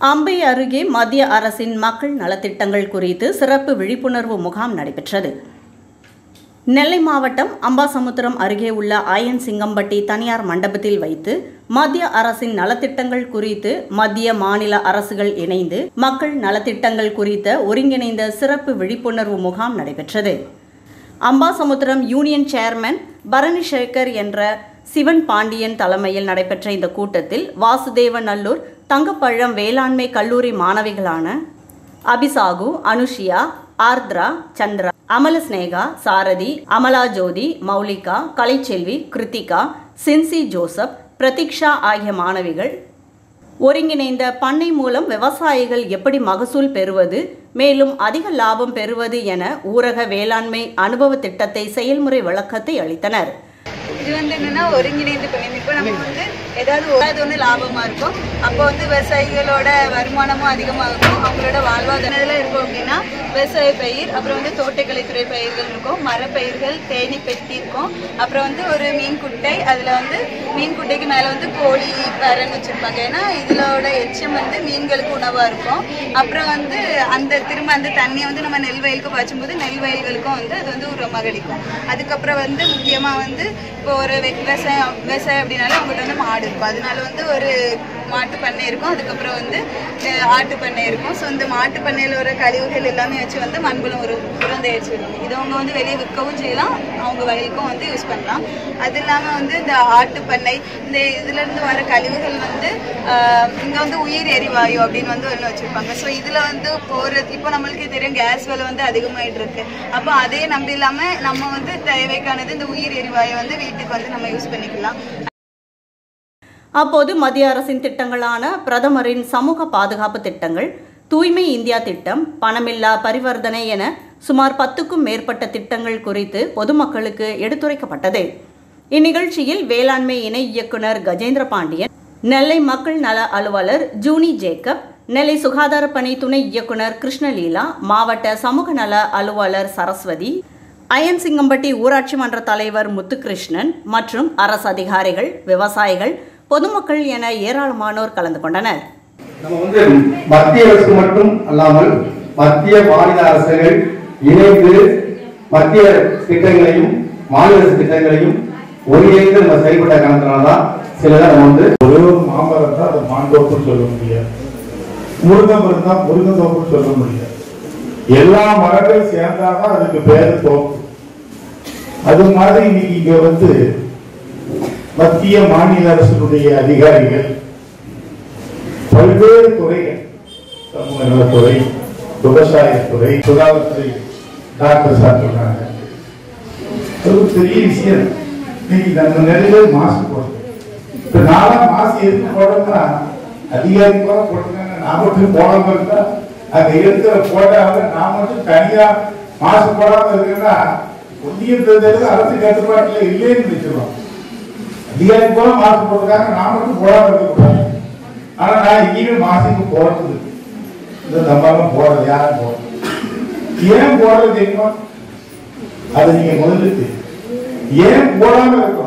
அம்பை அருகே மத்திய அரசின் மக்கள் நலத்திட்டங்கள் குறித்து சிறப்பு விழிப்புணர்வு முகாம் நடைபெற்றது நெல்லை மாவட்டம் அம்பாசமுத்திரம் அருகே உள்ள ஐயன் சிங்கம்பட்டி தனியார் மண்டபத்தில் வைத்து மத்திய அரசின் நலத்திட்டங்கள் குறித்து மத்திய மாநில அரசுகள் இணைந்து மக்கள் நலத்திட்டங்கள் குறித்த ஒருங்கிணைந்த சிறப்பு விழிப்புணர்வு முகாம் நடைபெற்றது அம்பாசமுத்திரம் யூனியன் சேர்மன் பரணி சேகர் என்ற சிவன் பாண்டியன் தலைமையில் நடைபெற்ற இந்த கூட்டத்தில் வாசுதேவநல்லூர் தங்கப்பழம் வேளாண்மை கல்லூரி மாணவிகளான அபிசாகு அனுஷியா ஆர்த்ரா சந்திரா அமல ஸ்னேகா சாரதி அமலா ஜோதி மௌலிகா கலைச்செல்வி கிருத்திகா சின்சி ஜோசப் பிரதீக்ஷா ஆகிய மாணவிகள் ஒருங்கிணைந்த பண்ணை மூலம் விவசாயிகள் எப்படி மகசூல் பெறுவது மேலும் அதிக லாபம் பெறுவது என ஊரக வேளாண்மை அனுபவ திட்டத்தை செயல்முறை விளக்கத்தை அளித்தனர் இது வந்து என்னன்னா ஒருங்கிணைந்து பண்ணி இப்போ நம்ம வந்து ஏதாவது ஒரு ஒன்று லாபமா இருக்கும் அப்போ வந்து விவசாயிகளோட வருமானமும் அதிகமாக இருக்கும் அவங்களோட வாழ்வாதாரத்தில் இருக்கும் அப்படின்னா விவசாய பயிர் அப்புறம் வந்து தோட்டக்கலைத்துறை பயிர்கள் இருக்கும் மரப்பயிர்கள் தேனி பெட்டி இருக்கும் அப்புறம் வந்து ஒரு மீன் குட்டை அதில் வந்து மீன் குட்டைக்கு மேலே வந்து கோழி பறன்னு வச்சுருப்பாங்க ஏன்னா இதோட எச்சம் வந்து மீன்களுக்கு உணவாக இருக்கும் அப்புறம் வந்து அந்த திரும்ப அந்த தண்ணியை வந்து நம்ம நெல் வயலுக்கு பாய்ச்சும்போது நெல் வயல்களுக்கும் வந்து அது வந்து உரமாக கிடைக்கும் அதுக்கப்புறம் வந்து முக்கியமாக வந்து இப்போ ஒரு வெ- விவசாயம் விவசாயம் அப்படின்னாலே அவங்ககிட்ட வந்து மாடு இருக்கும் அதனால வந்து ஒரு மாட்டு பண்ணை இருக்கும் அதுக்கப்புறம் வந்து அஹ், ஆட்டு பண்ணை இருக்கும் ஸோ இந்த மாட்டு பண்ணையில் வர கழிவுகள் எல்லாமே வச்சு வந்து மண்புலம் ஒரு உரம் தயாரிச்சு விடுவாங்க இது அவங்க வந்து வெளியே விற்கவும் செய்யலாம் அவங்க வயலுக்கும் வந்து யூஸ் பண்ணலாம் அது இல்லாமல் வந்து இந்த ஆட்டு பண்ணை இந்த இதுலேருந்து வர கழிவுகள் வந்து இங்கே வந்து உயிர் எரிவாயு அப்படின்னு வந்து ஒன்று வச்சுருப்பாங்க ஸோ இதில் வந்து போகிறது இப்போ நம்மளுக்கு தெரியும் கேஸ் விலை வந்து அதிகமாயிட்டு இருக்கு அப்போ அதே நம்பி இல்லாமல் நம்ம வந்து தேவைக்கானது இந்த உயிர் எரிவாயு வந்து வீட்டுக்கு வந்து நம்ம யூஸ் பண்ணிக்கலாம் அப்போது மத்திய அரசின் திட்டங்களான பிரதமரின் சமூக பாதுகாப்பு திட்டங்கள் தூய்மை இந்தியா திட்டம் பணமில்லா பரிவர்த்தனை என சுமார் பத்துக்கும் மேற்பட்ட திட்டங்கள் குறித்து பொதுமக்களுக்கு எடுத்துரைக்கப்பட்டது இந்நிகழ்ச்சியில் வேளாண்மை இணை இயக்குனர் கஜேந்திர பாண்டியன் நெல்லை மக்கள் நல அலுவலர் ஜூனி ஜேக்கப் நெல்லை சுகாதார பணி துணை இயக்குனர் கிருஷ்ணலீலா மாவட்ட சமூக நல அலுவலர் சரஸ்வதி அயன் சிங்கம்பட்டி ஊராட்சி மன்ற தலைவர் முத்துகிருஷ்ணன் மற்றும் அரசு அதிகாரிகள் விவசாயிகள் பொதுமக்கள் என ஏராளமானோர் கலந்து கொண்டனர் நம்ம வந்து மத்திய அரசு மட்டும் அல்லாமல் மத்திய மாநில அரசுகள் இணைந்து மத்திய திட்டங்களையும் மாநில அரசு திட்டங்களையும் ஒருங்கிணைந்து நம்ம செயல்பட்ட காரணத்தினாலதான் சிலதை நம்ம வந்து ஒரே ஒரு மாமரம் தான் அது மாந்தோப்புன்னு சொல்ல முடியாது முருங்கை மரம் தான் முருங்கை தோப்புன்னு சொல்ல முடியாது எல்லா மரங்களும் சேர்ந்தாதான் அதுக்கு பேரு தோப்பு அது மாதிரி இன்னைக்கு இங்க வந்து மத்திய மாநில அரசினுடைய அதிகாரிகள் பல்வேறு துறைகள் சமூக நலத்துறை விவசாயத்துறை சுகாதாரத்துறை டாக்டர் சார் சொன்னாங்க அது ஒரு பெரிய விஷயம் இன்னைக்கு நம்ம நிறைய மாசு போடுறோம் இப்ப நாளா மாசு எதுக்கு போடணும்னா அதிகாரி கூட போட்டுருக்காங்க நான் மட்டும் போடாம இருந்தா அங்க இருக்கிற போட்டாங்க நான் மட்டும் தனியா மாசு போடாம இருக்கேன்னா ஒன்றிய பிரதேசம் அரசு கட்டுப்பாட்டுல இல்லைன்னு நினைச்சிருவோம் அதிகாரி கூட மாசு போட்டிருக்காங்க நான் மட்டும் போடாம இருக்கக்கூடாது ஆனா நான் எங்கேயுமே மாசுக்கு போடுறது இந்த நம்மளால போடுறது யாரும் போடுறது ஏன் போடுறது தெரியுமா அதை நீங்க முதல்ல தெரியும். ஏன் போடாம இருக்கணும்